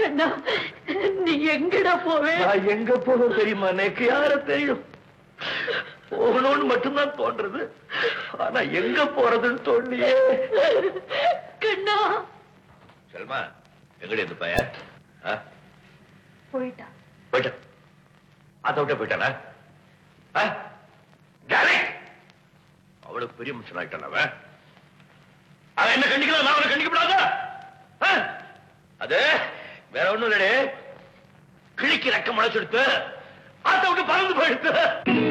கண்ணா நீ எங்கடா போவே நான் எங்க போக தெரியுமா எனக்கு யார தெரியும் போகணும்னு மட்டும்தான் தோன்றது ஆனா எங்க போறதுன்னு தோண்டியே கண்ணா செல்மா எங்கடி இந்த பையன் ஆ? போயிட்டா போயிட்டான் அதை விட்ட போயிட்டானா ஆ? டாலே! அவ்வளவு பெரிய மனுஷன் ஆயிட்டான் அவன் அவன் என்ன கண்டிக்கலாம் நான் அவனை கண்டிக்கப்படாத ஆ? அது வேற ஒண்ணும் இல்லடே கிழிக்கு ரெக்க முளைச்செடுத்து அதை விட்டு பறந்து போயிடுத்து